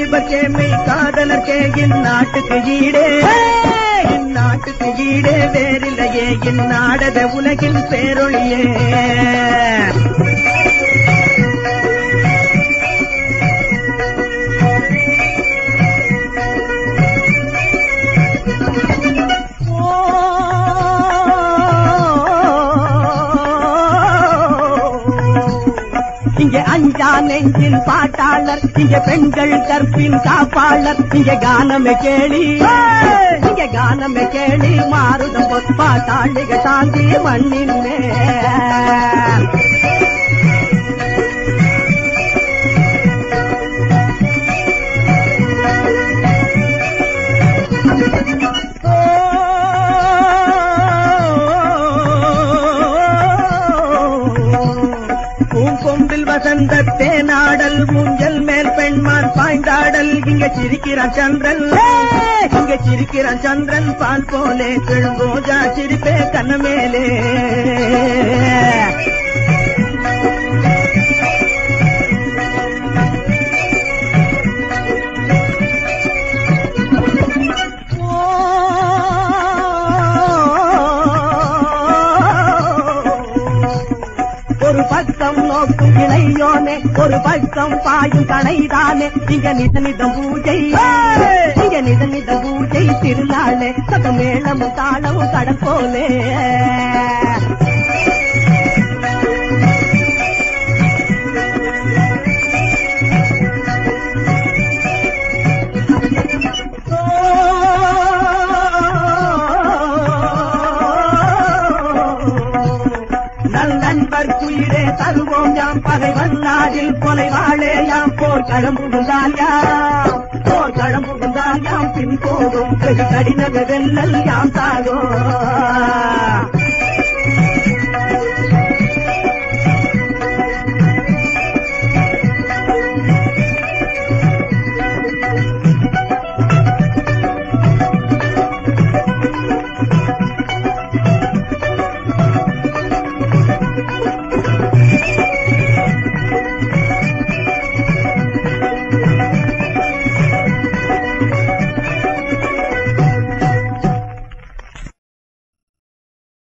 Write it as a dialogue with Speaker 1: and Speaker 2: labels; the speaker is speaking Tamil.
Speaker 1: வாலிபர்க்கே மெய் காதலர்க்கே இந்நாட்டுக்கு ஈடே இந்நாட்டுக்கு ஈடே வேறில்லையே இந்நாடக உலகில் பேரொழியே இங்க அஞ்சா நெஞ்சின் பாட்டாளர் இங்க பெண்கள் கற்பின் காப்பாளர் இங்க கானமே கேளி இங்க கானமே கேளி மாறுதம் பொற்பாட்டாளிக சாந்தி மண்ணின் மேல் பூங்கொம்பில் வசந்த தேனாடல் ஊஞ்சல் மேல் பெண்மான் பாய்ந்தாடல் இங்க சிரிக்கிறான் சந்திரன் இங்க சிரிக்கிறான் சந்திரன் பால் போலே கிழங்கோஜா சிரிப்பே கண்ணமேலே ஒரு பக்கம் நோக்கும் இளையோனே ஒரு பக்கம் பாயும் கணைதானே இங்க நித நிதம் பூஜை இங்க நித நித பூஜை திருநாளே சத மேளமும் தாளமும் கடல் போலே நல் நண்பர் குயிரே தருவோம் யாம் பகைவன் நாடில் கொலை வாழே யாம் போர் களம்புகுந்தால் யாம் போர் களம்புகுந்தால் யாம் பின் போகும் வெகு கடினக வெல்லல் யாம் தாகோ